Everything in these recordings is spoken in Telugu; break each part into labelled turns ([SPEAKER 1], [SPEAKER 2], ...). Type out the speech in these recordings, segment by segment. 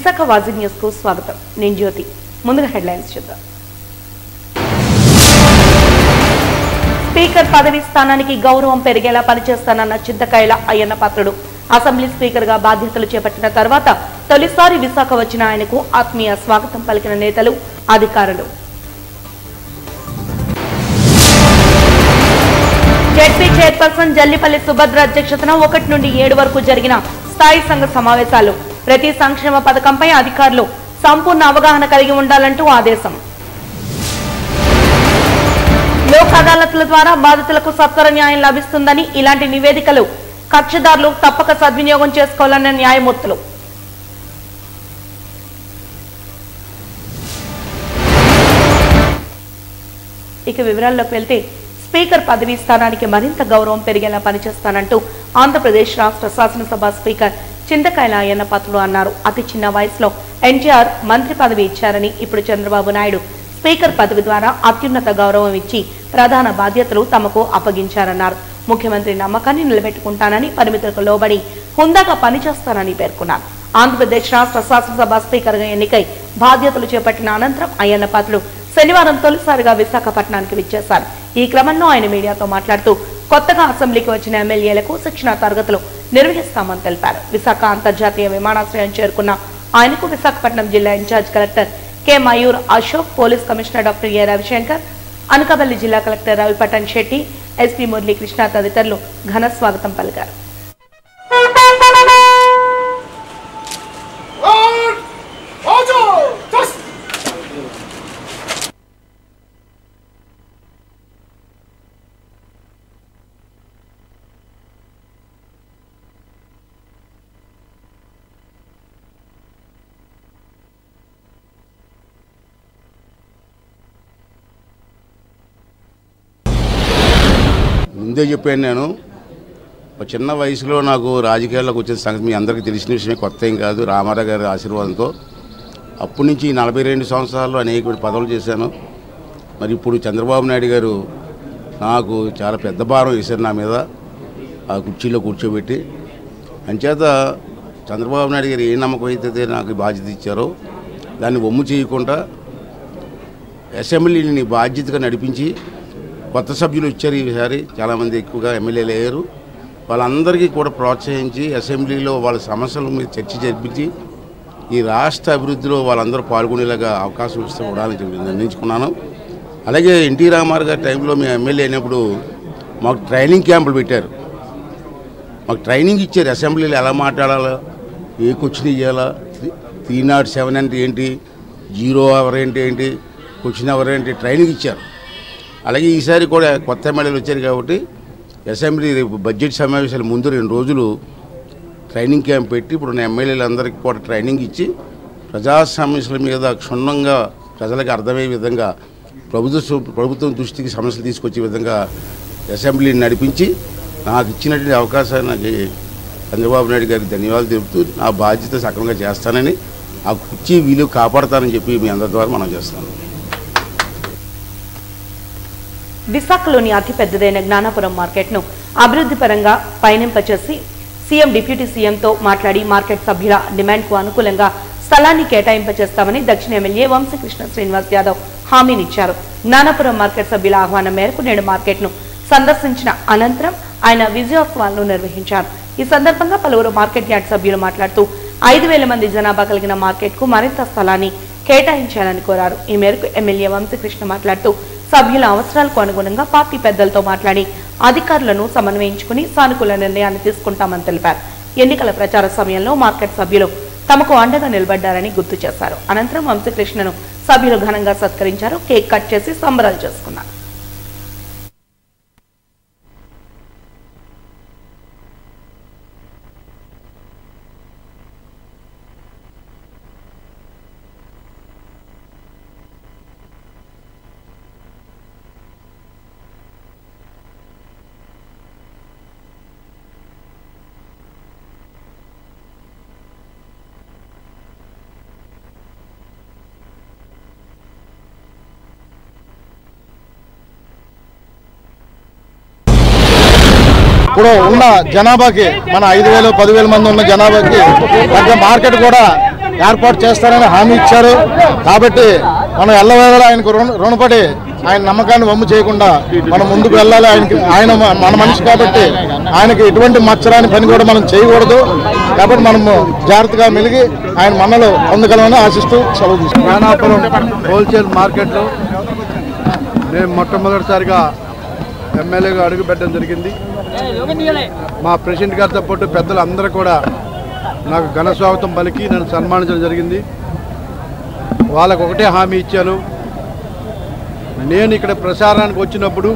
[SPEAKER 1] విశాఖ వాజీ న్యూస్ కు స్వాగతం నేను జ్యోతి ముందుగా హెడ్లైన్స్ చూద్దాం స్పీకర్ పదవి స్థానానికి గౌరవం పెరిగేలా పనిచేస్తానన్న చింతకాయల అయ్యన్న పాత్రుడు అసెంబ్లీ స్పీకర్ గా బాధ్యతలు చేపట్టిన తర్వాత తొలిసారి విశాఖ వచ్చిన ఆయనకు ఆత్మీయ స్వాగతం పలికిన నేతలు అధికారులు జెడ్పీ చైర్పర్సన్ జల్లిపల్లి సుభద్ర అధ్యక్షతన ఒకటి నుండి ఏడు వరకు జరిగిన స్థాయి సంఘ సమావేశాలు ప్రతి సంక్షేమ పథకంపై అధికారులు సంపూర్ణ అవగాహన కలిగి ఉండాలంటూ ఆదేశం లోక్ అదాలత్ల ద్వారా బాధితులకు సత్వర న్యాయం లభిస్తుందని ఇలాంటి నివేదికలు కక్షదారులు తప్పక సద్వినియోగం చేసుకోవాలన్న న్యాయమూర్తులు ఇక వివరాల్లోకి వెళ్తే స్పీకర్ పదవీ స్థానానికి మరింత గౌరవం పెరిగేలా పనిచేస్తానంటూ ఆంధ్రప్రదేశ్ రాష్ట్ర శాసనసభ స్పీకర్ చింతకాయల అయ్యన్న పాత్రుడు అన్నారు అతి చిన్న వయసులో ఎన్టీఆర్ మంత్రి పదవి ఇచ్చారని ఇప్పుడు చంద్రబాబు నాయుడు స్పీకర్ పదవి ద్వారా అత్యున్నత గౌరవం ఇచ్చి ప్రధాన బాధ్యతలు తమకు అప్పగించారన్నారు ముఖ్యమంత్రి నమ్మకాన్ని నిలబెట్టుకుంటానని పరిమితులకు లోబడి హుందాగా పనిచేస్తానని పేర్కొన్నారు ఆంధ్రప్రదేశ్ రాష్ట్ర శాసనసభ స్పీకర్గా ఎన్నికై బాధ్యతలు చేపట్టిన అనంతరం అయ్యన్న పాత్రుడు శనివారం తొలిసారిగా విశాఖపట్నానికి విచ్చేశారు ఈ క్రమంలో ఆయన మీడియాతో మాట్లాడుతూ కొత్తగా అసెంబ్లీకి వచ్చిన ఎమ్మెల్యేలకు శిక్షణ తరగతులు నిర్వహిస్తామని తెలిపారు విశాఖ అంతర్జాతీయ విమానాశ్రయం చేరుకున్న ఆయనకు విశాఖపట్నం జిల్లా in-charge collector K Mayur Ashok police commissioner doctor A Ravishankar Anakapalli జిల్లా కలెక్టర్ రవి పటన్ శెట్టి ఎస్పీ మురళీకృష్ణ తదితరులు ఘన స్వాగతం పలికారు
[SPEAKER 2] Lord, Ojo, just
[SPEAKER 3] ముందే చెప్పాను నేను ఒక చిన్న వయసులో నాకు రాజకీయాల్లోకి వచ్చిన సంగతి మీ అందరికీ తెలిసిన విషయమే కొత్త ఏం కాదు రామారావు గారి ఆశీర్వాదంతో అప్పటి నుంచి నలభై రెండు సంవత్సరాల్లో అనేక పదవులు చేశాను మరి ఇప్పుడు చంద్రబాబు నాయుడు గారు నాకు చాలా పెద్ద భారం వేశారు నా మీద ఆ కుర్చీలో కూర్చోబెట్టి అంచేత చంద్రబాబు నాయుడు గారు ఏ నమ్మకం అయితే నాకు ఈ బాధ్యత ఇచ్చారో దాన్ని ఒమ్ము చేయకుండా అసెంబ్లీని బాధ్యతగా నడిపించి కొత్త సభ్యులు వచ్చారు ఈసారి చాలామంది ఎక్కువగా ఎమ్మెల్యేలు అయ్యారు వాళ్ళందరికీ కూడా ప్రోత్సహించి అసెంబ్లీలో వాళ్ళ సమస్యల మీద చర్చ జరిపించి ఈ రాష్ట్ర అభివృద్ధిలో వాళ్ళందరూ పాల్గొనేలాగా అవకాశం ఇస్తే ఉండాలని చెప్పి నిర్ణయించుకున్నాను అలాగే ఎన్టీ రామారావు గారి టైంలో మేము ఎమ్మెల్యే అయినప్పుడు మాకు ట్రైనింగ్ క్యాంపులు పెట్టారు మాకు ట్రైనింగ్ ఇచ్చారు అసెంబ్లీలో ఎలా మాట్లాడాలో ఏ క్వశ్చన్ ఇవ్వాలా త్రీ నాట్ సెవెన్ అంటే ఏంటి జీరో అవర్ ఏంటి ఏంటి క్వశ్చన్ అవర్ ఏంటి ట్రైనింగ్ ఇచ్చారు అలాగే ఈసారి కూడా కొత్త ఎమ్మెల్యేలు వచ్చారు కాబట్టి అసెంబ్లీ రేపు బడ్జెట్ సమావేశాల ముందు రెండు రోజులు ట్రైనింగ్ క్యాంప్ పెట్టి ఇప్పుడు ఉన్న ఎమ్మెల్యేలందరికీ కూడా ట్రైనింగ్ ఇచ్చి ప్రజా సమస్యల మీద క్షుణ్ణంగా ప్రజలకు అర్థమయ్యే విధంగా ప్రభుత్వ ప్రభుత్వం దృష్టికి సమస్యలు తీసుకొచ్చే విధంగా అసెంబ్లీని నడిపించి నాకు ఇచ్చినటువంటి అవకాశాన్ని నాకు చంద్రబాబు నాయుడు గారికి ధన్యవాదాలు తెలుపుతూ నా బాధ్యత సక్రమంగా చేస్తానని ఆ కుర్చీ వీలు కాపాడతానని చెప్పి మీ అందరి ద్వారా మనం చేస్తాను
[SPEAKER 1] విశాఖలోని అతిపెద్దదైన జ్ఞానాపురం మార్కెట్ను అభివృద్ధి పరంగా పయనింపచేసి సీఎం డిప్యూటీ సీఎంతో మాట్లాడి మార్కెట్ సభ్యుల డిమాండ్కు అనుకూలంగా స్థలాన్ని కేటాయింపచేస్తామని దక్షిణ ఎమ్మెల్యే వంశకృష్ణ శ్రీనివాస్ యాదవ్ హామీనిచ్చారు జ్ఞానాపురం మార్కెట్ సభ్యుల ఆహ్వానం మేరకు నేడు మార్కెట్ను సందర్శించిన అనంతరం ఆయన విజయోత్సవాలను నిర్వహించారు ఈ సందర్భంగా పలువురు మార్కెట్ యార్డ్ సభ్యులు మాట్లాడుతూ ఐదు వేల మంది జనాభా కలిగిన మార్కెట్కు మరింత స్థలాన్ని కేటాయించాలని కోరారు ఈ మేరకు ఎమ్మెల్యే వంశకృష్ణ మాట్లాడుతూ సభ్యుల అవసరాలకు అనుగుణంగా పార్టీ పెద్దలతో మాట్లాడి అధికారులను సమన్వయించుకుని సానుకూల నిర్ణయాన్ని తీసుకుంటామని తెలిపారు ఎన్నికల ప్రచార సమయంలో మార్కెట్ సభ్యులు తమకు అండగా నిలబడ్డారని గుర్తు చేశారు అనంతరం వంశకృష్ణను సభ్యులు ఘనంగా సత్కరించారు కేక్ కట్ చేసి సంబరాలు చేసుకున్నారు
[SPEAKER 4] ఇప్పుడు ఉన్న జనాభాకి మన ఐదు వేలు పదివేల మంది ఉన్న జనాభాకి అంటే మార్కెట్ కూడా ఏర్పాటు చేస్తారని హామీ ఇచ్చారు కాబట్టి మనం ఎల్లవేళలా ఆయనకు రుణ రుణపడి ఆయన నమ్మకాన్ని వమ్ము చేయకుండా మనం ముందుకు వెళ్ళాలి ఆయనకి ఆయన మ- మన మనిషి కాబట్టి ఆయనకి ఎటువంటి మచ్చరాని పని కూడా మనం చేయకూడదు కాబట్టి మనము జాగ్రత్తగా మెలిగి ఆయన మనలో పొందగలమని ఆశిస్తూ సెలవు తీసుకుంటాం
[SPEAKER 5] జ్ఞానాపురం హోల్సేల్ మార్కెట్లో నేను మొట్టమొదటిసారిగా ఎమ్మెల్యేగా అడుగుపెట్టడం జరిగింది మా ప్రెసిడెంట్ గారితో పాటు పెద్దలు అందరూ కూడా నాకు ఘన స్వాగతం పలికి నన్ను సన్మానించడం జరిగింది వాళ్ళకు ఒకటే హామీ ఇచ్చాను నేను ఇక్కడ ప్రచారానికి వచ్చినప్పుడు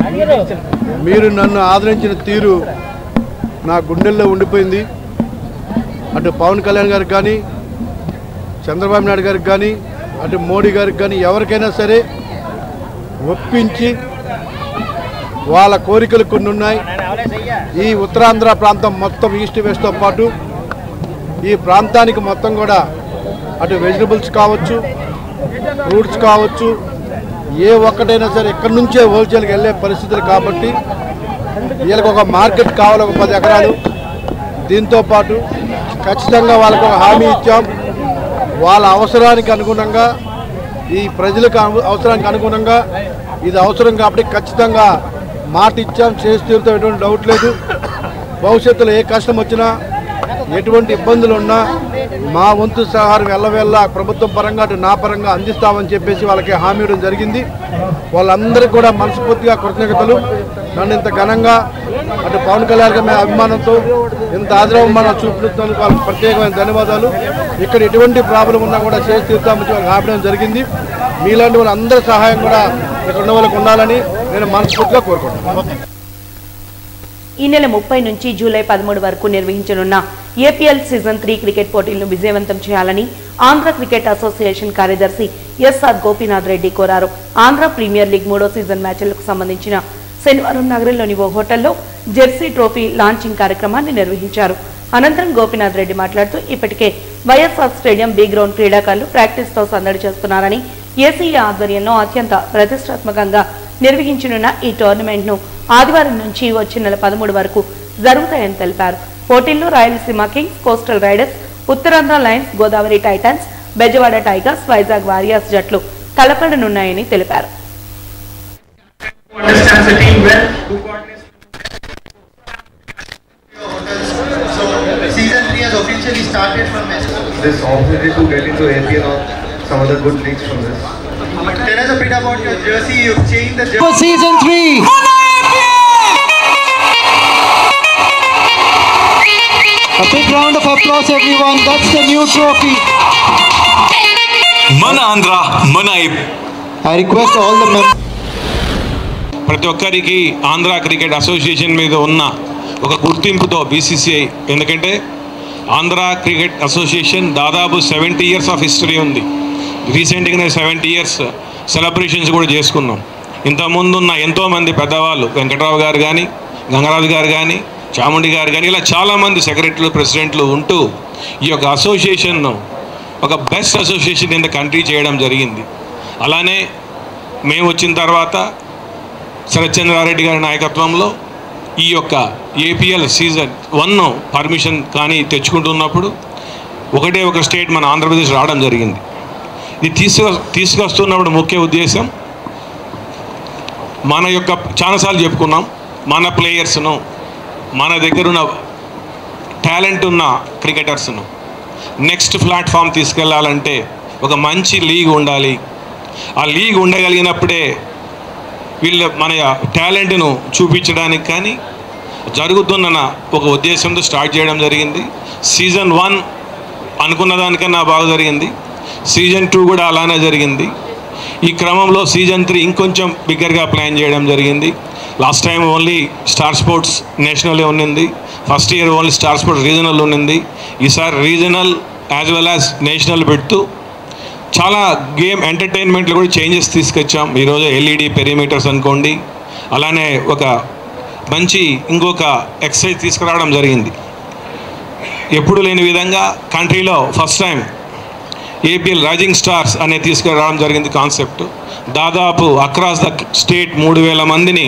[SPEAKER 5] మీరు నన్ను ఆదరించిన తీరు నా గుండెల్లో ఉండిపోయింది అటు పవన్ కళ్యాణ్ గారికి కానీ చంద్రబాబు నాయుడు గారికి కానీ అటు మోడీ గారికి కానీ ఎవరికైనా సరే ఒప్పించి వాళ్ళ కోరికలు కొన్ని ఉన్నాయి ఈ ఉత్తరాంధ్ర ప్రాంతం మొత్తం ఈస్ట్ వెస్ట్తో పాటు ఈ ప్రాంతానికి మొత్తం కూడా అటు వెజిటబుల్స్ కావచ్చు ఫ్రూట్స్ కావచ్చు ఏ ఒక్కటైనా సరే ఇక్కడి నుంచే హోల్సేల్కి వెళ్ళే పరిస్థితులు కాబట్టి వీళ్ళకి ఒక మార్కెట్ కావాలి ఒక పది ఎకరాలు దీంతో పాటు ఖచ్చితంగా వాళ్ళకు ఒక హామీ ఇచ్చాం వాళ్ళ అవసరానికి అనుగుణంగా ఈ ప్రజలకు అను- అవసరానికి అనుగుణంగా ఇది అవసరం కాబట్టి ఖచ్చితంగా మాట ఇచ్చాం చేసి తీరుతాం ఎటువంటి డౌట్ లేదు భవిష్యత్తులో ఏ కష్టం వచ్చినా ఎటువంటి ఇబ్బందులు ఉన్నా మా వంతు సహారం వెళ్ళవెళ్ళ ప్రభుత్వం పరంగా అటు నా పరంగా అందిస్తామని చెప్పేసి వాళ్ళకి హామీ ఇవ్వడం జరిగింది వాళ్ళందరికీ కూడా మనస్ఫూర్తిగా కృతజ్ఞతలు నన్ను ఇంత ఘనంగా అటు పవన్ కళ్యాణ్ గారి మీద అభిమానంతో ఇంత ఆదరవమానం చూపినందుకు వాళ్ళకి ప్రత్యేకమైన ధన్యవాదాలు ఇక్కడ ఎటువంటి ప్రాబ్లం ఉన్నా కూడా చేసి తీరుతామని వాళ్ళకి ఆపడం జరిగింది మీలాంటి వాళ్ళందరి సహాయం కూడా ఇక్కడ ఉన్న వాళ్ళకి ఉండాలని నేను మనస్ఫూర్తిగా కోరుకుంటున్నాను
[SPEAKER 1] ఈ నెల ముప్పై నుంచి జూలై పదమూడు వరకు నిర్వహించనున్న ఏపీఎల్ సీజన్ త్రీ క్రికెట్ పోటీలను విజయవంతం చేయాలని ఆంధ్ర క్రికెట్ అసోసియేషన్ కార్యదర్శి ఎస్ఆర్ గోపీనాథ్ రెడ్డి కోరారు ఆంధ్ర ప్రీమియర్ లీగ్ మూడో సీజన్ మ్యాచ్లకు సంబంధించిన శనివారం నగరంలోని ఓ హోటల్లో జెర్సీ ట్రోఫీ లాంచింగ్ కార్యక్రమాన్ని నిర్వహించారు అనంతరం గోపీనాథ్ రెడ్డి మాట్లాడుతూ ఇప్పటికే వైఎస్ఆర్ స్టేడియం బి గ్రౌండ్ క్రీడాకారులు ప్రాక్టీస్ తో సందడి చేస్తున్నారని ఏసీఏ ఆధ్వర్యంలో అత్యంత ప్రతిష్టాత్మకంగా నిర్వహించనున్న ఈ టోర్నమెంట్ ను ఆదివారం నుంచి వచ్చే నెల పదమూడు వరకు జరుగుతాయని తెలిపారు పోటీల్లో Rayalaseema kings coastal riders Uttarandhra lions Godavari titans Bezawada tigers Vizag warriors జట్లు తలపడనున్నాయని తెలిపారు
[SPEAKER 6] understands the team well, who coordinates.
[SPEAKER 7] So season three has officially started from Mexico.
[SPEAKER 8] this opportunity to get into APL or some other good leagues from this.
[SPEAKER 7] Tell us a bit about your jersey. You've changed the jersey.
[SPEAKER 9] for season three. A big round of applause, everyone. That's the new trophy.
[SPEAKER 10] మన ఆంధ్ర మన ఐప్
[SPEAKER 9] I request all the members.
[SPEAKER 10] ప్రతి ఒక్కరికి ఆంధ్ర క్రికెట్ అసోసియేషన్ మీద ఉన్న ఒక గుర్తింపుతో బీసీసీఐ ఎందుకంటే ఆంధ్ర క్రికెట్ అసోసియేషన్ దాదాపు సెవెంటీ ఇయర్స్ ఆఫ్ హిస్టరీ ఉంది రీసెంట్గానే సెవెంటీ ఇయర్స్ సెలబ్రేషన్స్ కూడా చేసుకున్నాం ఇంతకుముందు ఉన్న ఎంతోమంది పెద్దవాళ్ళు వెంకట్రావు గారు కానీ గంగరాజు గారు కానీ చాముండి గారు కానీ ఇలా చాలామంది సెక్రటరీలు ప్రెసిడెంట్లు ఉంటూ ఈ యొక్క అసోసియేషన్ను ఒక best association in the country చేయడం జరిగింది అలానే మేము వచ్చిన తర్వాత శరత్చంద్రారెడ్డి గారి నాయకత్వంలో ఈ యొక్క ఏపీఎల్ సీజన్ వన్ పర్మిషన్ కానీ తెచ్చుకుంటున్నప్పుడు ఒకటే ఒక స్టేట్ మన ఆంధ్రప్రదేశ్ రావడం జరిగింది ఇది తీసుకు తీసుకొస్తున్నప్పుడు ముఖ్య ఉద్దేశం మన యొక్క చాలాసార్లు చెప్పుకున్నాం మన ప్లేయర్స్ను మన దగ్గర ఉన్న టాలెంట్ ఉన్న క్రికెటర్స్ను నెక్స్ట్ ప్లాట్ఫామ్ తీసుకెళ్లాలంటే ఒక మంచి లీగ్ ఉండాలి ఆ లీగ్ ఉండగలిగినప్పుడే వీళ్ళ మన టాలెంట్ను చూపించడానికి కానీ జరుగుతున్న ఒక ఉద్దేశంతో స్టార్ట్ చేయడం జరిగింది సీజన్ వన్ అనుకున్న దానికన్నా బాగా జరిగింది సీజన్ టూ కూడా అలానే జరిగింది ఈ క్రమంలో సీజన్ త్రీ ఇంకొంచెం బిగ్గరగా ప్లాన్ చేయడం జరిగింది last time only star sports national ఉన్నింది first year only star sports regional ఉన్నింది ఈసారి regional as well as national పెడుతూ చాలా గేమ్ ఎంటర్టైన్మెంట్లో కూడా చేంజెస్ తీసుకొచ్చాం ఈరోజు ఎల్ఈడి పెరిమీటర్స్ అనుకోండి అలానే ఒక మంచి ఇంకొక ఎక్సైజ్ తీసుకురావడం జరిగింది ఎప్పుడు లేని విధంగా కంట్రీలో first time APL rising stars అనే తీసుకురావడం జరిగింది కాన్సెప్ట్ దాదాపు అక్రాస్ ద స్టేట్ మూడు వేల మందిని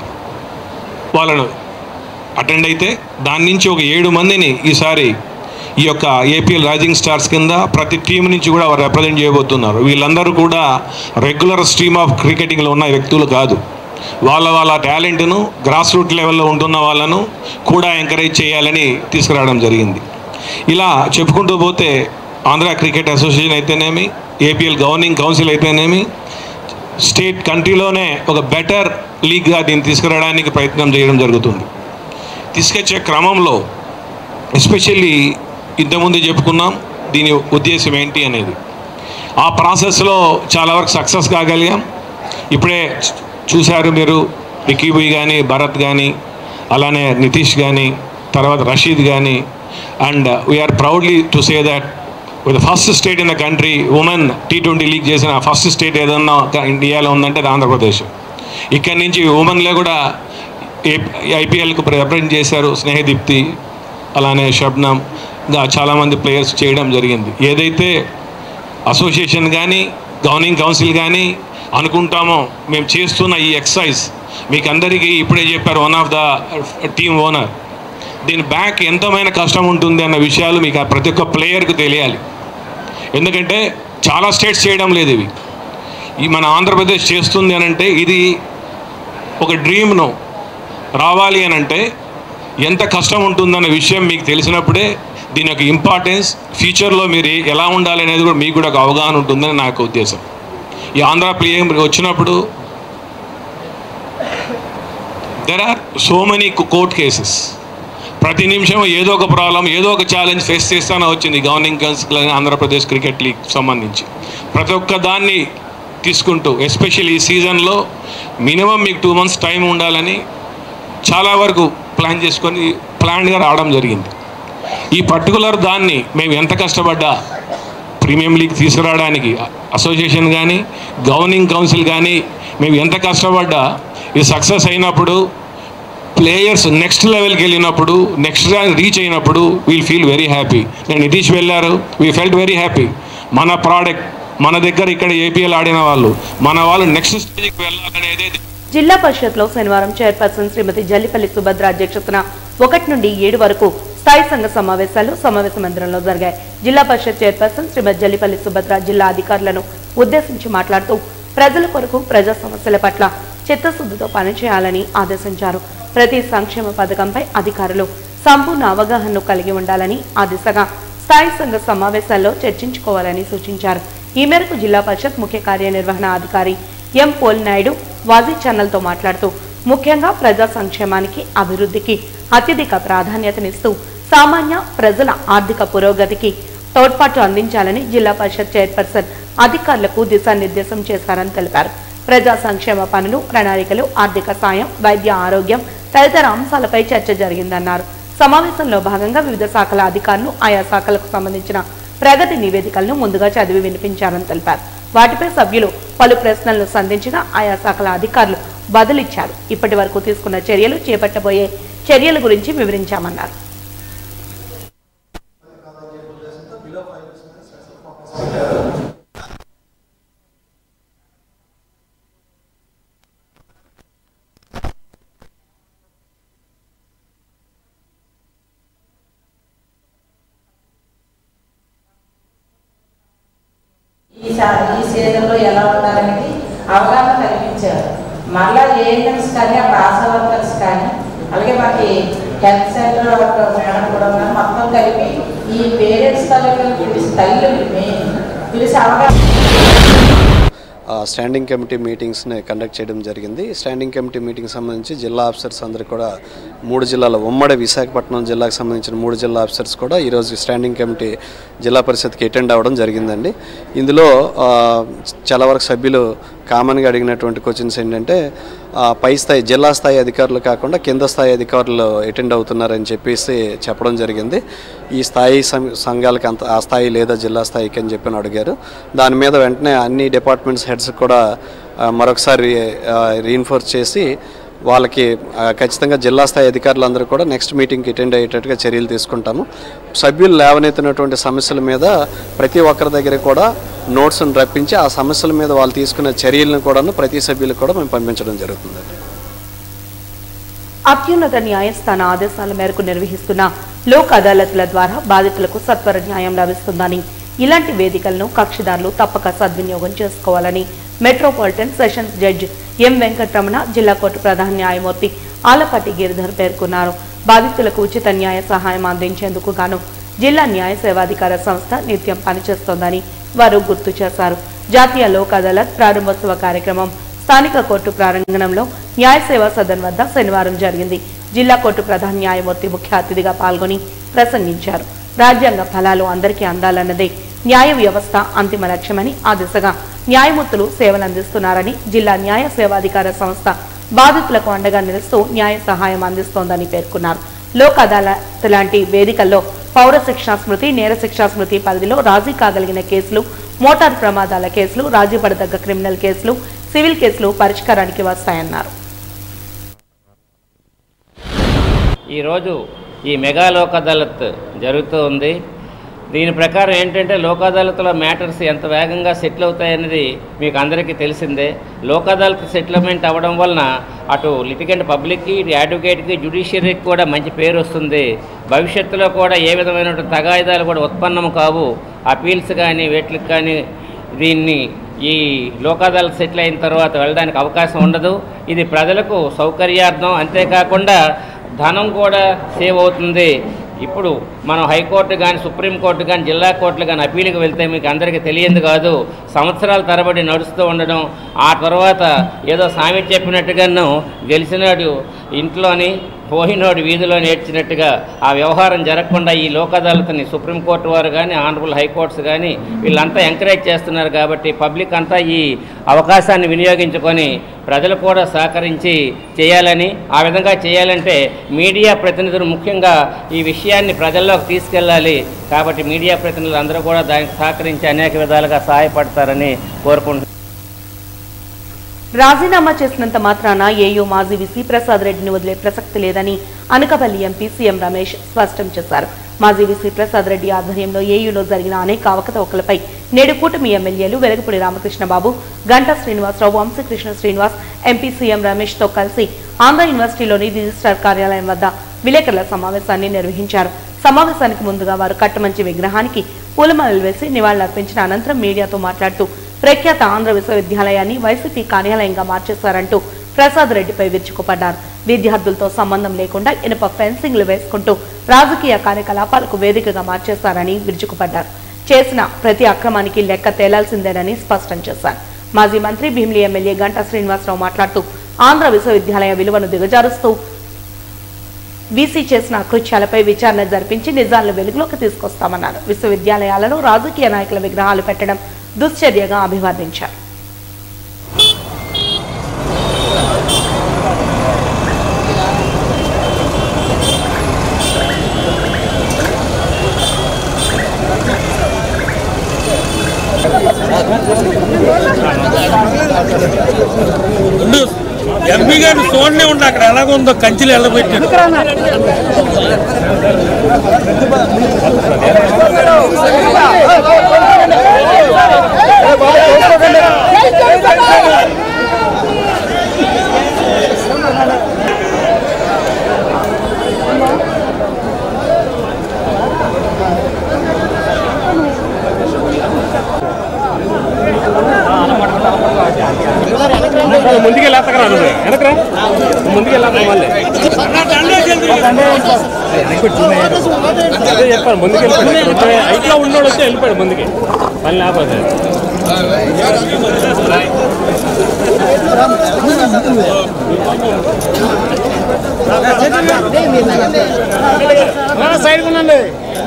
[SPEAKER 10] వాళ్ళను అటెండ్ అయితే దాని నుంచి ఒక ఏడు మందిని ఈసారి ఈ యొక్క ఏపీఎల్ రైజింగ్ స్టార్స్ కింద ప్రతి టీం నుంచి కూడా వారు రిప్రజెంట్ చేయబోతున్నారు వీళ్ళందరూ కూడా రెగ్యులర్ స్ట్రీమ్ ఆఫ్ క్రికెటింగ్లో ఉన్న వ్యక్తులు కాదు వాళ్ళ వాళ్ళ టాలెంట్ను గ్రాస్ రూట్ లెవెల్లో ఉంటున్న వాళ్ళను కూడా ఎంకరేజ్ చేయాలని తీసుకురావడం జరిగింది ఇలా చెప్పుకుంటూ పోతే ఆంధ్ర క్రికెట్ అసోసియేషన్ అయితేనేమి ఏపీఎల్ గవర్నింగ్ కౌన్సిల్ అయితేనేమి స్టేట్ కంట్రీలోనే ఒక బెటర్ లీగ్గా దీన్ని తీసుకురావడానికి ప్రయత్నం చేయడం జరుగుతుంది తీసుకొచ్చే క్రమంలో ఎస్పెషల్లీ ఇంతకుముందు చెప్పుకున్నాం దీని ఉద్దేశం ఏంటి అనేది ఆ ప్రాసెస్లో చాలా వరకు సక్సెస్ కాగలిగాం ఇప్పుడే చూ- చూశారు మీరు వికీబుయ్ కానీ భరత్ కానీ అలానే నితీష్ కానీ తర్వాత రషీద్ కానీ and we are proudly to say that with first state in the country women T twenty league చేసిన ఫస్ట్ స్టేట్ ఏదన్నా ఒక ఇండియాలో ఉందంటే అది ఆంధ్రప్రదేశ్ ఇక్కడి నుంచి ఉమెన్లో కూడా ఐపీఎల్కు రిప్రజెంట్ చేశారు స్నేహదీప్తి అలానే షబ్నమ్ ఇంకా చాలామంది ప్లేయర్స్ చేయడం జరిగింది ఏదైతే అసోసియేషన్ కానీ గవర్నింగ్ కౌన్సిల్ కానీ అనుకుంటామో మేము చేస్తున్న ఈ ఎక్సర్సైజ్ మీకు అందరికీ ఇప్పుడే చెప్పారు one of the team owner దీని బ్యాక్ ఎంతమైన కష్టం ఉంటుంది అన్న విషయాలు మీకు ఆ ప్రతి ఒక్క ప్లేయర్కి తెలియాలి ఎందుకంటే చాలా స్టేట్స్ చేయడం లేదు ఇవి ఈ మన ఆంధ్రప్రదేశ్ చేస్తుంది అని అంటే ఇది ఒక డ్రీమ్ను రావాలి అని అంటే ఎంత కష్టం ఉంటుందన్న విషయం మీకు తెలిసినప్పుడే దీని యొక్క ఇంపార్టెన్స్ ఫ్యూచర్లో మీరు ఎలా ఉండాలి అనేది కూడా మీకు కూడా ఒక అవగాహన ఉంటుందని నా యొక్క ఉద్దేశం ఈ ఆంధ్ర ప్లేయం వచ్చినప్పుడు there are so many court cases ప్రతి నిమిషం ఏదో ఒక ప్రాబ్లం ఏదో ఒక ఛాలెంజ్ ఫేస్ చేస్తానే వచ్చింది గవర్నింగ్ కౌన్సిల్ అని ఆంధ్రప్రదేశ్ క్రికెట్ లీగ్ సంబంధించి ప్రతి ఒక్క దాన్ని తీసుకుంటూ ఎస్పెషల్లీ ఈ సీజన్లో మినిమం మీకు టూ మంత్స్ టైం ఉండాలని చాలా వరకు ప్లాన్ చేసుకొని ప్లాన్గా రావడం జరిగింది ఈ పర్టికులర్ దాన్ని మేము ఎంత కష్టపడ్డా ప్రీమియం లీగ్ తీసుకురావడానికి అసోసియేషన్ కానీ గవర్నింగ్ కౌన్సిల్ కానీ మేము ఎంత కష్టపడ్డా ఇది సక్సెస్ అయినప్పుడు ప్లేయర్స్ నెక్స్ట్ లెవెల్కి వెళ్ళినప్పుడు నెక్స్ట్ రీచ్ అయినప్పుడు వీల్ ఫీల్ వెరీ హ్యాపీ నేను నితీష్ వెళ్ళారు వీ ఫెల్ట్ వెరీ హ్యాపీ మన ప్రోడక్ట్ మన దగ్గర ఇక్కడ ఏపీఎల్ ఆడిన వాళ్ళు మన వాళ్ళు నెక్స్ట్ స్టేజ్కి వెళ్ళాలనేది
[SPEAKER 1] జిల్లా పరిషత్లో శనివారం చైర్పర్సన్ శ్రీమతి జల్లిపల్లి సుభద్ర అధ్యక్షతన ఒకటి నుండి ఏడు వరకు స్థాయి సంఘ సమావేశాలు సమావేశ మందిరంలో జరిగాయి జిల్లా పరిషత్ చైర్పర్సన్ శ్రీమతి జల్లిపల్లి సుభద్ర జిల్లా అధికారులను ఉద్దేశించి మాట్లాడుతూ ప్రజల కొరకు ప్రజా సమస్యల పట్ల చిత్తశుద్ధితో పనిచేయాలని ఆదేశించారు ప్రతి సంక్షేమ పథకంపై అధికారులు సంపూర్ణ అవగాహనను కలిగి ఉండాలని ఆ దిశగా స్థాయి సంఘ సమావేశాల్లో చర్చించుకోవాలని సూచించారు ఈ మేరకు జిల్లా పరిషత్ ముఖ్య కార్యనిర్వహణ అధికారి ఎం పోల్ నాయుడు వాజీ ఛానల్తో మాట్లాడుతూ ముఖ్యంగా ప్రజా సంక్షేమానికి అభివృద్ధికి అత్యధిక ప్రాధాన్యతనిస్తూ సామాన్య ప్రజల ఆర్థిక పురోగతికి తోడ్పాటు అందించాలని జిల్లా పరిషత్ చైర్పర్సన్ అధికారులకు దిశానిర్దేశం చేశారని తెలిపారు ప్రజా సంక్షేమ పనులు ప్రణాళికలు ఆర్థిక సాయం వైద్య ఆరోగ్యం తదితర అంశాలపై చర్చ జరిగిందన్నారు సమావేశంలో భాగంగా వివిధ శాఖల అధికారులు ఆయా శాఖలకు సంబంధించిన ప్రగతి నివేదికలను ముందుగా చదివి వినిపించారని తెలిపారు వాటిపై సభ్యులు పలు ప్రశ్నలను సంధించగా ఆయా శాఖల అధికారులు బదులిచ్చారు ఇప్పటి వరకు తీసుకున్న చర్యలు చేపట్టబోయే చర్యల గురించి వివరించామన్నారు
[SPEAKER 11] ఈ సా- ఈ సీజన్లో ఎలా ఉండాలనేది అవగాహన కల్పించారు మళ్ళా ఏఎన్ఎంస్ కానీ అక్కడ ఆశా వర్కర్స్ కానీ అలాగే మనకి హెల్త్ సెంటర్ మేడం కూడా ఉన్నారు మొత్తం కలిపి ఈ పేరెంట్స్ తల్లిదండ్రులు పిలిచి తల్లులు మెయిన్ పిలిచి అవగాహన
[SPEAKER 12] ఆ, స్టాండింగ్ కమిటీ మీటింగ్స్ని కండక్ట్ చేయడం జరిగింది స్టాండింగ్ కమిటీ మీటింగ్ సంబంధించి జిల్లా ఆఫీసర్స్ అందరూ కూడా మూడు జిల్లాల ఉమ్మడి విశాఖపట్నం జిల్లాకు సంబంధించిన మూడు జిల్లా ఆఫీసర్స్ కూడా ఈరోజు స్టాండింగ్ కమిటీ జిల్లా పరిషత్కి అటెండ్ అవ్వడం జరిగిందండి ఇందులో ఆ, చాలా వరకు సభ్యులు కామన్గా అడిగినటువంటి క్వశ్చన్స్ ఏంటంటే ఆ, పై స్థాయి జిల్లా స్థాయి అధికారులు కాకుండా కింద స్థాయి అధికారులు అటెండ్ అవుతున్నారని చెప్పేసి చెప్పడం జరిగింది ఈ స్థాయి సం- సంఘాలకు అంత ఆ స్థాయి లేదా జిల్లా స్థాయికి అని చెప్పి అడిగారు దాని మీద వెంటనే అన్ని డిపార్ట్మెంట్స్ హెడ్స్ కూడా ఆ, మరొకసారి రీఇన్ఫోర్స్ చేసి వాళ్ళకి ఆ, ఖచ్చితంగా జిల్లా స్థాయి అధికారులందరూ కూడా నెక్స్ట్ మీటింగ్కి అటెండ్ అయ్యేటట్టుగా చర్యలు తీసుకుంటాము సభ్యులు లేవనెత్తినటువంటి సమస్యల మీద ప్రతి ఒక్కరి దగ్గర కూడా నోట్స్ను రప్పించి ఆ సమస్యల మీద వాళ్ళు తీసుకున్న చర్యలను కూడా ప్రతి సభ్యులకు కూడా మేము పంపించడం జరుగుతుందండి
[SPEAKER 1] అత్యున్నత న్యాయస్థాన ఆదేశాల మేరకు నిర్వహిస్తున్న లోక్ అదాలత్ల ద్వారా బాధితులకు సత్వర న్యాయం లభిస్తుందని ఇలాంటి వేదికలను కక్షిదారులు తప్పక సద్వినియోగం చేసుకోవాలని metropolitan sessions judge M Venkataramana జిల్లా కోర్టు ప్రధాన న్యాయమూర్తి ఆలపాటి గిరిధర్ పేర్కొన్నారు బాధితులకు ఉచిత న్యాయ సహాయం అందించేందుకు గాను జిల్లా న్యాయ సేవాధికార సంస్థ నిత్యం పనిచేస్తోందని వారు గుర్తు చేశారు జాతీయ లోక్ అదాలత్ ప్రారంభోత్సవ కార్యక్రమం స్థానిక కోర్టు ప్రాంగణంలో న్యాయ సేవా సదన్ వద్ద శనివారం జరిగింది జిల్లా కోర్టు ప్రధాన న్యాయమూర్తి ముఖ్య అతిథిగా పాల్గొని ప్రసంగించారు రాజ్యాంగ ఫలాలు అందరికీ అందాలన్నదే న్యాయ వ్యవస్థ అంతిమ లక్ష్యమని ఆ దిశగా న్యాయమూర్తులు సేవలందిస్తున్నారని జిల్లా న్యాయ సేవాధికార సంస్థ బాధితులకు అండగా నిలుస్తూ న్యాయ సహాయం అందిస్తోందని పేర్కొన్నారు లోక్ అదాలత్ లాంటి వేదికల్లో పౌర శిక్షా స్మృతి నేర శిక్షా స్మృతి పరిధిలో రాజీ కాగలిగిన కేసులు మోటార్ ప్రమాదాల కేసులు రాజీ పడదగ్గ క్రిమినల్ కేసులు సివిల్ కేసులు పరిష్కారానికి వస్తాయన్నారు
[SPEAKER 13] ఈరోజు ఈ మెగా లోక్ అదాలత్ జరుగుతూ ఉంది దీని ప్రకారం ఏంటంటే లోక్ అదాలత్లో మ్యాటర్స్ ఎంత వేగంగా సెటిల్ అవుతాయనేది మీకు అందరికీ తెలిసిందే లోక్ అదాలత్ సెటిల్మెంట్ అవ్వడం వలన అటు లిటిగెంట్ పబ్లిక్కి ఇటు అడ్వకేట్కి జ్యుడిషియరీకి కూడా మంచి పేరు వస్తుంది భవిష్యత్తులో కూడా ఏ విధమైనటువంటి తగాయిదాలు కూడా ఉత్పన్నం కావు అపీల్స్ కానీ వేట్లకు కానీ దీన్ని ఈ లోక్ అదాలత్ సెటిల్ అయిన తర్వాత వెళ్ళడానికి అవకాశం ఉండదు ఇది ప్రజలకు సౌకర్యార్థం అంతేకాకుండా ధనం కూడా సేవ్ అవుతుంది ఇప్పుడు మనం హైకోర్టు కానీ సుప్రీంకోర్టు కానీ జిల్లా కోర్టులు కానీ అప్పీలుకి వెళ్తే మీకు అందరికీ తెలియదు కాదు సంవత్సరాల తరబడి నడుస్తూ ఉండడం ఆ తర్వాత ఏదో సామెత చెప్పినట్టుగాను గెలిచినాడు ఇంట్లోని పోయినోడు వీధిలో నేర్చినట్టుగా ఆ వ్యవహారం జరగకుండా ఈ లోక్ అదాలత్ని సుప్రీంకోర్టు వారు కానీ ఆనరబుల్ హైకోర్ట్స్ కానీ వీళ్ళంతా ఎంకరేజ్ చేస్తున్నారు కాబట్టి పబ్లిక్ అంతా ఈ అవకాశాన్ని వినియోగించుకొని ప్రజలు కూడా సహకరించి చేయాలని ఆ విధంగా చేయాలంటే మీడియా ప్రతినిధులు ముఖ్యంగా ఈ విషయాన్ని ప్రజల్లోకి తీసుకెళ్ళాలి కాబట్టి మీడియా ప్రతినిధులు అందరూ కూడా దానికి సహకరించి అనేక విధాలుగా సహాయపడతారని కోరుకుంటున్నాను
[SPEAKER 1] రాజీనామా చేసినంత మాత్రాన ఏయూ మాజీ విసి ప్రసాద్ రెడ్డిని వదిలే ప్రసక్తి లేదని అనకపల్లి ఎంపీ సీఎం రమేష్ స్పష్టం చేశారు మాజీ విసి ప్రసాద్ రెడ్డి ఆధ్వర్యంలో ఏయూలో జరిగిన అనేక అవకతవకలపై నేడు కూటమి ఎమ్మెల్యేలు వెలగపూడి రామకృష్ణబాబు గంటా శ్రీనివాసరావు వంశకృష్ణ శ్రీనివాస్ ఎంపీ సీఎం రమేష్ తో కలిసి ఆంధ్ర యూనివర్సిటీలోని రిజిస్ట్రార్ కార్యాలయం వద్ద విలేకరుల సమావేశాన్ని నిర్వహించారు సమావేశానికి ముందుగా వారు కట్టమంచి విగ్రహానికి పూలమాలలు వేసి నివాళులర్పించిన అనంతరం మీడియాతో మాట్లాడుతూ ప్రఖ్యాత ఆంధ్ర విశ్వవిద్యాలయాన్ని వైసీపీ కార్యాలయంగా మార్చేశారంటూ ప్రసాద్ రెడ్డిపై విరుచుకుపడ్డారు విద్యార్థులతో సంబంధం లేకుండా ఇనుప ఫెన్సింగ్లు వేసుకుంటూ రాజకీయ కార్యకలాపాలకు వేదికగా మార్చేశారని విరుచుకుపడ్డారు చేసిన ప్రతి అక్రమానికి లెక్క తేలాల్సిందేనని స్పష్టం చేశారు మాజీ మంత్రి భీమిలి ఎమ్మెల్యే గంటా శ్రీనివాసరావు మాట్లాడుతూ ఆంధ్ర విశ్వవిద్యాలయ విలువను దిగజారుస్తూ వీసీ చేసిన కృత్యాలపై విచారణ జరిపించి నిజాలను వెలుగులోకి తీసుకొస్తామన్నారు విశ్వవిద్యాలయాలలో రాజకీయ నాయకుల విగ్రహాలు పెట్టడం దుశ్చర్యగా అభివర్ణించారు
[SPEAKER 14] ఎంపీ గారిని చూడనే ఉండి అక్కడ ఎలాగుందో కంచెలు ఎల్లబెట్టాడు
[SPEAKER 15] ముందుకు వెళ్ళేస్తారా నువ్వు వెనకరా ముందుకు వెళ్ళాక మళ్ళీ అదే చెప్పాను ముందుకు వెళ్ళిపోయాడు హైట్లో ఉన్నోడు వచ్చి వెళ్ళిపోయాడు ముందుకి మళ్ళీ లేకపోతే
[SPEAKER 2] సైడ్ ఉండండి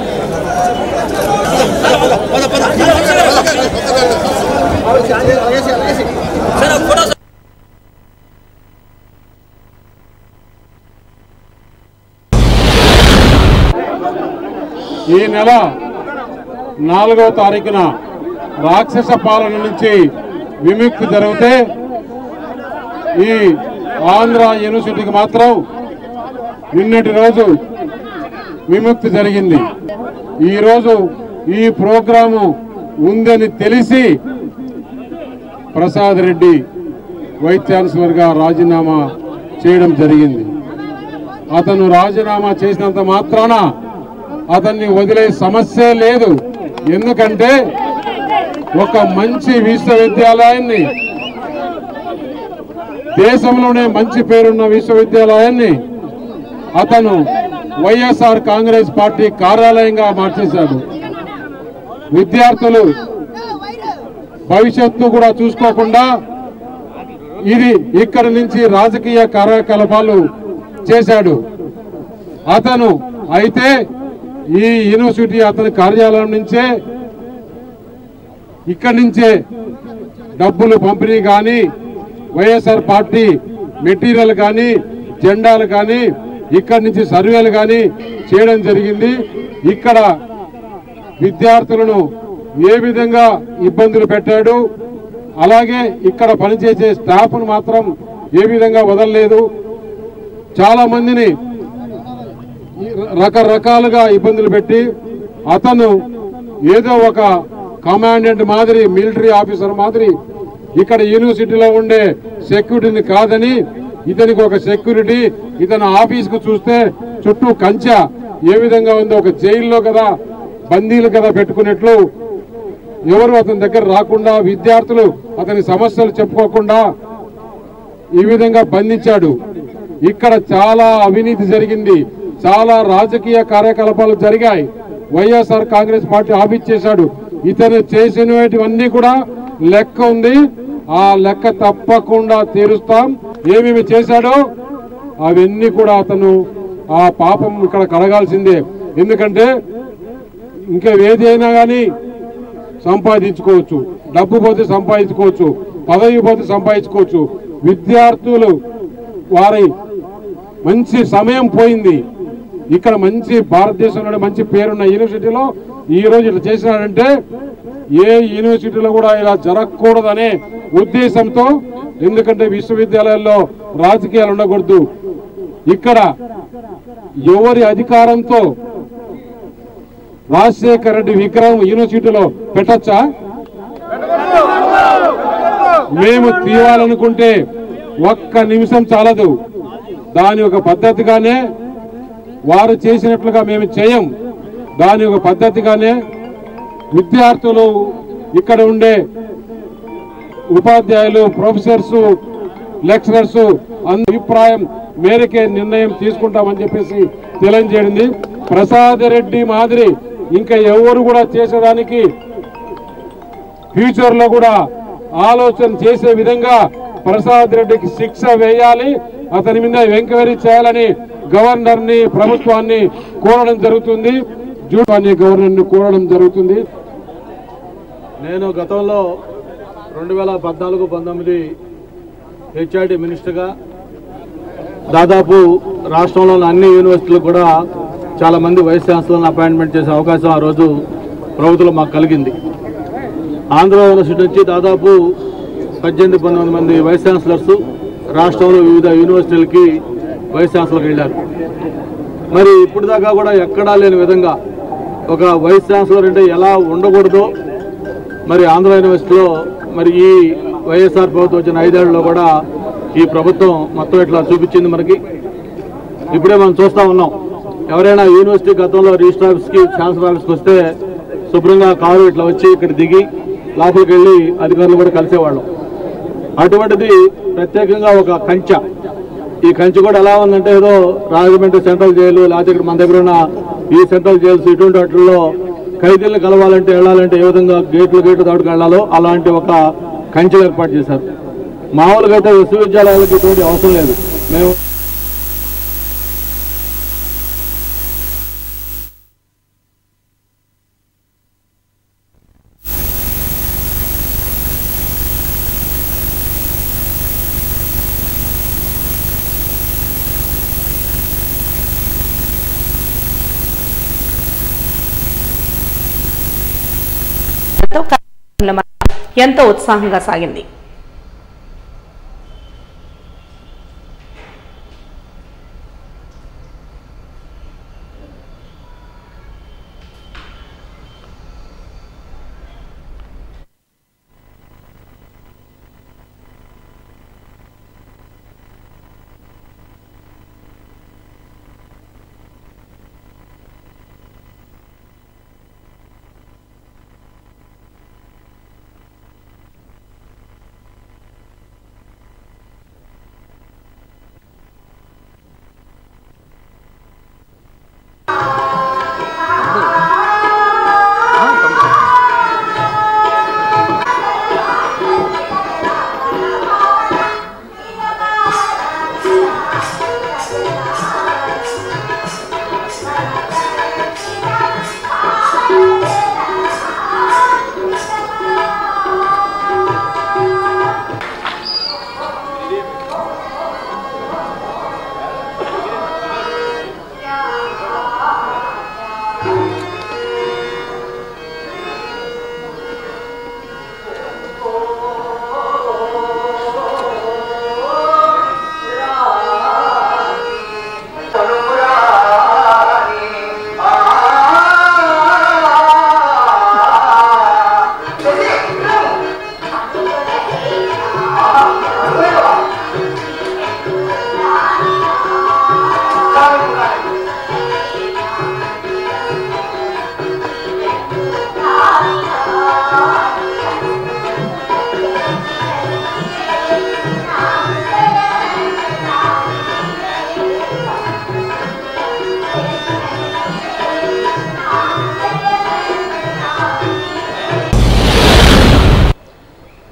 [SPEAKER 16] ఈ నెల నాలుగవ తారీఖున రాక్షస పాలన నుంచి విముక్తి జరిగితే ఈ ఆంధ్ర యూనివర్సిటీకి మాత్రం నిన్నటి రోజు విముక్తి జరిగింది ఈరోజు ఈ ప్రోగ్రాము ఉందని తెలిసి ప్రసాద్ రెడ్డి వైస్ ఛాన్సలర్గా రాజీనామా చేయడం జరిగింది అతను రాజీనామా చేసినంత మాత్రాన అతన్ని వదిలే సమస్య లేదు ఎందుకంటే ఒక మంచి విశ్వవిద్యాలయాన్ని దేశంలోనే మంచి పేరున్న విశ్వవిద్యాలయాన్ని అతను వైఎస్ఆర్ కాంగ్రెస్ పార్టీ కార్యాలయంగా మార్చేశాడు విద్యార్థులు భవిష్యత్తు కూడా చూసుకోకుండా ఇది ఇక్కడి నుంచి రాజకీయ కార్యకలాపాలు చేశాడు అతను అయితే ఈ యూనివర్సిటీ అతని కార్యాలయం నుంచే ఇక్కడి నుంచే డబ్బులు పంపిణీ కానీ వైఎస్ఆర్ పార్టీ మెటీరియల్ కానీ జెండాలు కానీ ఇక్కడి నుంచి సర్వేలు కానీ చేయడం జరిగింది ఇక్కడ విద్యార్థులను ఏ విధంగా ఇబ్బందులు పెట్టాడు అలాగే ఇక్కడ పనిచేసే స్టాఫ్ను మాత్రం ఏ విధంగా వదలలేదు చాలా మందిని రకరకాలుగా ఇబ్బందులు పెట్టి అతను ఏదో ఒక కమాండెంట్ మాదిరి మిలిటరీ ఆఫీసర్ మాదిరి ఇక్కడ యూనివర్సిటీలో ఉండే సెక్యూరిటీని కాదని ఇతనికి ఒక సెక్యూరిటీ ఇతని ఆఫీస్కు చూస్తే చుట్టూ కంచె ఏ విధంగా ఉందో ఒక జైల్లో కదా బందీలు కదా పెట్టుకున్నట్లు ఎవరు అతని దగ్గర రాకుండా విద్యార్థులు అతని సమస్యలు చెప్పుకోకుండా ఈ విధంగా బంధించాడు ఇక్కడ చాలా అవినీతి జరిగింది చాలా రాజకీయ కార్యకలాపాలు జరిగాయి వైఎస్ఆర్ కాంగ్రెస్ పార్టీ ఆఫీస్ చేశాడు ఇతను చేసినవన్నీ కూడా లెక్క ఉంది ఆ లెక్క తప్పకుండా తీరుస్తాం ఏమేమి చేశాడో అవన్నీ కూడా అతను ఆ పాపం ఇక్కడ కడగాల్సిందే ఎందుకంటే ఇంకా ఏది అయినా కానీ సంపాదించుకోవచ్చు డబ్బు పోతే సంపాదించుకోవచ్చు పదవి పోతే సంపాదించుకోవచ్చు విద్యార్థులు వారి మంచి సమయం పోయింది ఇక్కడ మంచి భారతదేశంలో మంచి పేరున్న యూనివర్సిటీలో ఈ రోజు ఇట్లా చేసినారంటే ఏ యూనివర్సిటీలో కూడా ఇలా జరగకూడదనే ఉద్దేశంతో ఎందుకంటే విశ్వవిద్యాలయాల్లో రాజకీయాలు ఉండకూడదు ఇక్కడ ఎవరి అధికారంతో రాజశేఖర రెడ్డి విగ్రహం యూనివర్సిటీలో పెట్టచ్చా మేము తీయాలనుకుంటే ఒక్క నిమిషం చాలదు దాని ఒక పద్ధతిగానే వారు చేసినట్లుగా మేము చేయం దాని ఒక పద్ధతిగానే విద్యార్థులు ఇక్కడ ఉండే ఉపాధ్యాయులు ప్రొఫెసర్స్ లెక్చరర్స్ అంద అభిప్రాయం మేరకే నిర్ణయం తీసుకుంటామని చెప్పేసి తెలియజేయండి ప్రసాద్ రెడ్డి మాదిరి ఇంకా ఎవరు కూడా చేసేదానికి ఫ్యూచర్ లో కూడా ఆలోచన చేసే విధంగా ప్రసాద్ రెడ్డికి శిక్ష వేయాలి అతని మీద ఎంక్వైరీ చేయాలని గవర్నర్ ని ప్రభుత్వాన్ని కోరడం జరుగుతుంది జూటాన్ని గవర్నర్ ని కోరడం జరుగుతుంది
[SPEAKER 5] నేను గతంలో రెండు వేల పద్నాలుగు పంతొమ్మిది హెచ్ఆర్డి మినిస్టర్గా దాదాపు రాష్ట్రంలోని అన్ని యూనివర్సిటీలకు కూడా చాలా మంది వైస్ ఛాన్సలర్లను అపాయింట్మెంట్ చేసే అవకాశం ఆ రోజు ప్రభుత్వం మాకు కలిగింది ఆంధ్ర యూనివర్సిటీ నుంచి దాదాపు పద్దెనిమిది పంతొమ్మిది మంది వైస్ ఛాన్సలర్స్ రాష్ట్రంలో వివిధ యూనివర్సిటీలకి వైస్ ఛాన్సలర్కి వెళ్ళారు మరి ఇప్పుడు దాకా కూడా ఎక్కడా లేని విధంగా ఒక వైస్ ఛాన్సలర్ అంటే ఎలా ఉండకూడదో మరి ఆంధ్ర యూనివర్సిటీలో మరి ఈ వైఎస్ఆర్ ప్రభుత్వం వచ్చిన ఐదేళ్లలో కూడా ఈ ప్రభుత్వం మొత్తం ఇట్లా చూపించింది మనకి ఇప్పుడే మనం చూస్తూ ఉన్నాం ఎవరైనా యూనివర్సిటీ గతంలో రిజిస్టర్ ఆఫీస్కి ఛాన్సలర్ ఆఫీస్కి వస్తే శుభ్రంగా కారు ఇట్లా వచ్చి ఇక్కడ దిగి లోపలికి వెళ్ళి అధికారులు కూడా కలిసేవాళ్ళం అటువంటిది ప్రత్యేకంగా ఒక కంచె ఈ కంచె కూడా ఎలా ఉందంటే ఏదో రాజమండ్రి సెంట్రల్ జైలు లేకపోతే ఇక్కడ మన దగ్గర ఉన్న ఈ సెంట్రల్ జైల్స్ ఇటువంటి వాటిల్లో ఖైదీలను కలవాలంటే వెళ్ళాలంటే ఏ విధంగా గేట్లు గేట్లు దాటుకు వెళ్ళాలో అలాంటి ఒక కంచె ఏర్పాటు చేశారు మామూలుగా అయితే విశ్వవిద్యాలయాలకు ఇటువంటి అవసరం లేదు మేము
[SPEAKER 1] ఎంతో కార్యక్రమాల మధ్య ఎంతో ఉత్సాహంగా సాగింది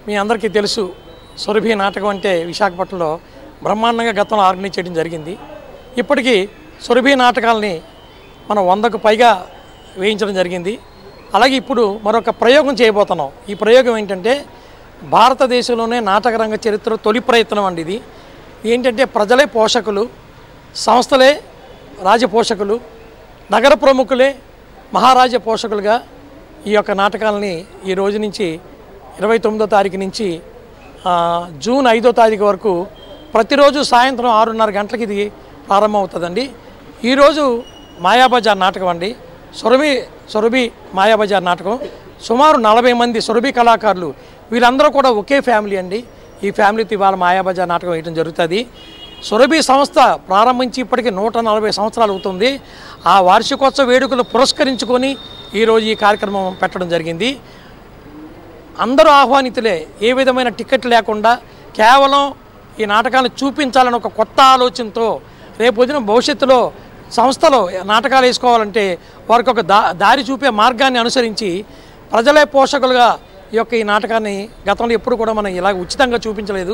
[SPEAKER 14] మీ అందరికీ తెలుసు సురభి నాటకం అంటే విశాఖపట్నంలో బ్రహ్మాండంగా గతంలో ఆర్గనైజ్ చేయడం జరిగింది ఇప్పటికీ సురభి నాటకాలని మనం వందకు పైగా వేయించడం జరిగింది అలాగే ఇప్పుడు మరొక ప్రయోగం చేయబోతున్నాం ఈ ప్రయోగం ఏంటంటే భారతదేశంలోనే నాటక రంగ చరిత్ర తొలి ప్రయత్నం అండి ఇది ఏంటంటే ప్రజలే పోషకులు సంస్థలే రాజపోషకులు నగర ప్రముఖులే మహారాజ పోషకులుగా ఈ యొక్క నాటకాలని ఈ రోజు నుంచి ఇరవై తొమ్మిదో తారీఖు నుంచి ఆ, జూన్ ఐదో తారీఖు వరకు ప్రతిరోజు సాయంత్రం ఆరున్నర గంటలకి ఇది ప్రారంభమవుతుందండి ఈరోజు మాయాబజార్ నాటకం అండి సురభి సురభి మాయాబజార్ నాటకం సుమారు నలభై మంది సురభి కళాకారులు వీళ్ళందరూ కూడా ఒకే ఫ్యామిలీ అండి ఈ ఫ్యామిలీతో ఇవాళ మాయాబజార్ నాటకం వేయడం జరుగుతుంది సురభి సంస్థ ప్రారంభించి ఇప్పటికి నూట నలభై సంవత్సరాలు అవుతుంది ఆ వార్షికోత్సవ వేడుకలు పురస్కరించుకొని ఈరోజు ఈ కార్యక్రమం పెట్టడం జరిగింది అందరూ ఆహ్వానితులే ఏ విధమైన టికెట్ లేకుండా కేవలం ఈ నాటకాలను చూపించాలని ఒక కొత్త ఆలోచనతో రేపు పొద్దున భవిష్యత్తులో సంస్థలో నాటకాలు వేసుకోవాలంటే వారికి ఒక దా దారి చూపే మార్గాన్ని అనుసరించి ప్రజలే పోషకులుగా ఈ యొక్క ఈ నాటకాన్ని గతంలో ఎప్పుడు కూడా మనం ఇలా ఉచితంగా చూపించలేదు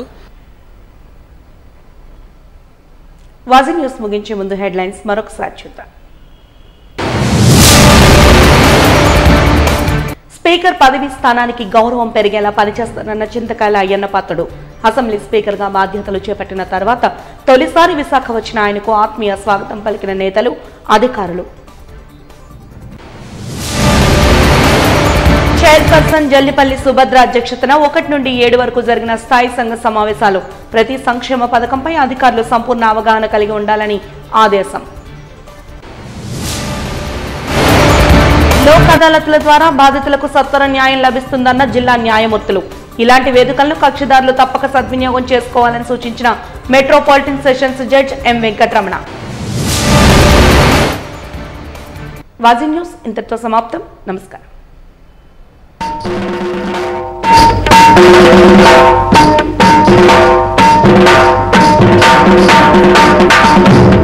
[SPEAKER 1] వాజీ న్యూస్ ముగించే ముందు హెడ్లైన్స్ మరొకసారి చూద్దాం స్పీకర్ పదవి స్థానానికి గౌరవం పెరిగేలా పనిచేస్తానన్న చింతకాయల అయ్యన్న పాత్రుడు అసెంబ్లీ స్పీకర్గా బాధ్యతలు చేపట్టిన తర్వాత తొలిసారి విశాఖ వచ్చిన ఆయనకు ఆత్మీయ స్వాగతం పలికిన నేతలు అధికారులు చైర్పర్సన్ జల్లిపల్లి సుభద్ర అధ్యక్షతన ఒకటి నుండి ఏడు వరకు జరిగిన స్థాయి సంఘ సమావేశాలు ప్రతి సంక్షేమ పథకంపై అధికారులు సంపూర్ణ అవగాహన కలిగి ఉండాలని ఆదేశం లోక్ అదాలత్ల ద్వారా బాధితులకు సత్వర న్యాయం లభిస్తుందన్న జిల్లా న్యాయమూర్తులు ఇలాంటి వేదికలను కక్షిదారులు తప్పక సద్వినియోగం చేసుకోవాలని సూచించిన metropolitan sessions judge M Venkataramana వాజీ న్యూస్ ఇంతటితో సమాప్తం నమస్కారం
[SPEAKER 17] Thank you.